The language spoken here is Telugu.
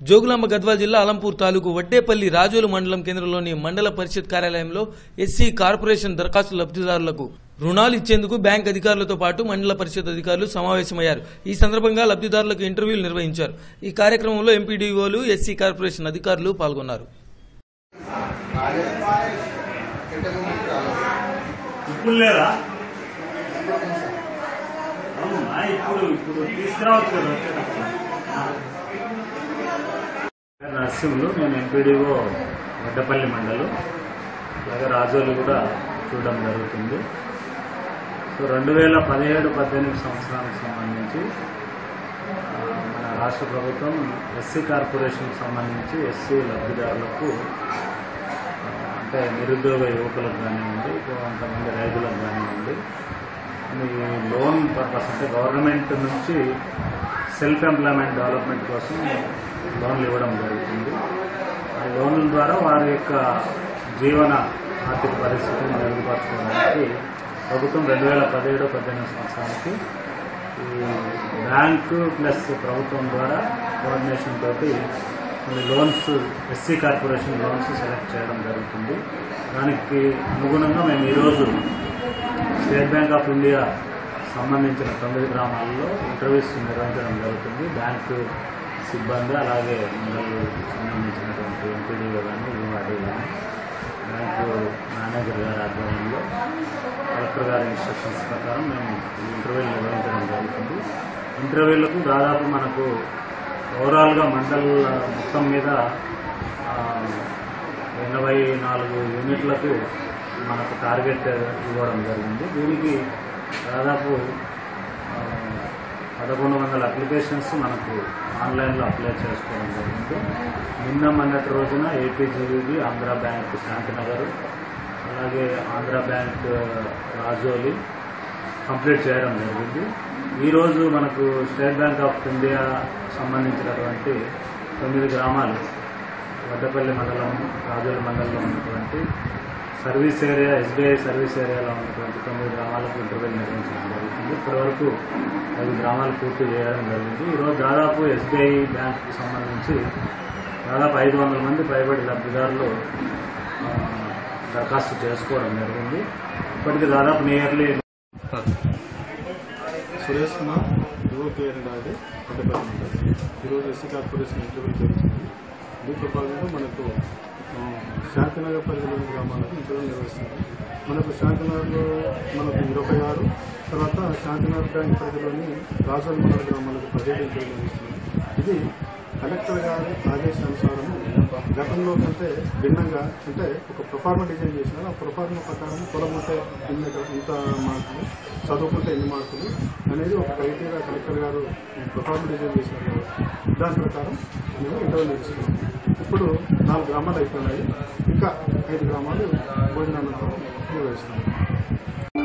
జోగులాంబ గద్వాల జిల్లా అలంపూర్ తాలూకు వడ్డేపల్లి రాజోలు మండలం కేంద్రంలోని మండల పరిషత్ కార్యాలయంలో ఎస్సీ కార్పొరేషన్ దరఖాస్తు లబ్ధిదారులకు రుణాలు ఇచ్చేందుకు బ్యాంక్ అధికారులతో పాటు మండల పరిషత్ అధికారులు సమావేశమయ్యారు ఈ సందర్భంగా లబ్ధిదారులకు ఇంటర్వ్యూలు నిర్వహించారు ఈ కార్యక్రమంలో ఎంపీడీఓలు ఎస్సీ కార్పొరేషన్ అధికారులు పాల్గొన్నారు ఇప్పుడు లేదా అవునా ఇప్పుడు ఇప్పుడు తీసుకురావచ్చు కదా వచ్చేటప్పుడు నరసింహులు నేను ఎంపీడీఓ వడ్డపల్లి మండలం అలాగే రాజోలు కూడా చూడడం జరుగుతుంది సో రెండు వేల పదిహేడు పద్దెనిమిది సంవత్సరానికి సంబంధించి ఆ, మన రాష్ట్ర ప్రభుత్వం ఎస్సీ కార్పొరేషన్కి సంబంధించి ఎస్సీ లబ్ధిదారులకు ఆ, అంటే నిరుద్యోగ యువకులకు కానివ్వండి కొంతమంది రైతులకు కానివ్వండి ఈ లోన్ పర్పస్ అంటే గవర్నమెంట్ నుంచి సెల్ఫ్ ఎంప్లాయ్మెంట్ డెవలప్మెంట్ కోసం లోన్లు ఇవ్వడం జరుగుతుంది ఆ లోన్ల ద్వారా వారి యొక్క జీవన ఆర్థిక పరిస్థితిని మెరుగుపరచుకోవడానికి ప్రభుత్వం రెండు వేల పదిహేడు పద్దెనిమిది సంవత్సరానికి ఈ బ్యాంకు ప్లస్ ప్రభుత్వం ద్వారా కోఆర్డినేషన్ తోటి కొన్ని loans SC corporation loans select చేయడం జరుగుతుంది దానికి అనుగుణంగా మేము ఈరోజు స్టేట్ బ్యాంక్ ఆఫ్ ఇండియా సంబంధించిన తొమ్మిది గ్రామాల్లో ఇంటర్వ్యూస్ నిర్వహించడం జరుగుతుంది బ్యాంకు సిబ్బంది అలాగే మండలి సంబంధించినటువంటి ఎంపీడీఓ కానీ యూఆర్డీ కానీ బ్యాంకు మేనేజర్ గారి ఆధ్వర్యంలో కలెక్టర్ గారి ఇన్స్ట్రక్షన్స్ ప్రకారం మేము ఈ ఇంటర్వ్యూలు నిర్వహించడం జరుగుతుంది ఇంటర్వ్యూలకు దాదాపు మనకు ఓవరాల్గా మండల్ మొత్తం మీద ఆ, ఎనభై నాలుగు యూనిట్లకు మనకు టార్గెట్ ఇవ్వడం జరిగింది దీనికి దాదాపు ఆ, పదకొండు వందల అప్లికేషన్స్ మనకు ఆన్లైన్లో అప్లై చేసుకోవడం జరిగింది నిన్న మొన్నటి రోజున ఏపీజీబీ ఆంధ్ర బ్యాంక్ శాంతినగర్ అలాగే ఆంధ్ర బ్యాంక్ రాజోలి కంప్లీట్ చేయడం జరిగింది ఈరోజు మనకు స్టేట్ బ్యాంక్ ఆఫ్ ఇండియా సంబంధించినటువంటి తొమ్మిది గ్రామాలు వడ్డపల్లి మండలం రాజోలి మండలంలో ఉన్నటువంటి సర్వీస్ ఏరియా ఎస్బీఐ సర్వీస్ ఏరియాలో ఉన్నటువంటి తొమ్మిది గ్రామాలకు ఇంటర్వ్యూ నిర్వహించడం జరుగుతుంది ఇప్పటివరకు ఐదు గ్రామాలు పూర్తి చేయడం జరిగింది ఈరోజు దాదాపు ఎస్బీఐ బ్యాంకుకి సంబంధించి దాదాపు ఐదు వందల మంది పైబడి లబ్ధిదారులు ఆ, దరఖాస్తు చేసుకోవడం జరిగింది ఇప్పటికి దాదాపు నియర్లీ సురేష్ కుమార్ యువ కేర్ అది కొట్టపల్లి ఉంటుంది ఈరోజు ఎస్సీ కార్పొరేషన్ ఇంటర్వ్యూ జరుగుతుంది దీంట్లో భాగంగా మనకు ఆ, శాంతినగర్ పరిధిలోని గ్రామాలకు ఇంటర్వ్యూ నిర్వహిస్తుంది మనకు శాంతినగర్లో మనకు ఇరవై ఆరు తర్వాత శాంతినగర్ బ్యాంక్ పరిధిలోని రాజోల్ మండల గ్రామాలకు పదిహేడు ఇంటర్వ్యూ నిర్వహిస్తుంది ఇది కలెక్టర్ గారి ఆదేశానుసారము గతంలో కంటే భిన్నంగా అంటే ఒక ప్రొఫార్మ డిజైన్ చేసినారు ఆ ప్రొఫార్మ ప్రకారం పొలం ఉంటే ఇన్ని ఇంత మార్కులు చదువుకుంటే ఎన్ని మార్కులు అనేది ఒక క్రైటీరియా కలెక్టర్ గారు ప్రొఫార్మ డిజైన్ చేసినారు కాబట్టి దాని ప్రకారం మేము ఇంటర్వ్యూ నిర్వహిస్తున్నాం ఇప్పుడు నాలుగు గ్రామాలు అయిపోయినాయి ఇంకా ఐదు గ్రామాలు భోజనానంతరం నిర్వహిస్తున్నాం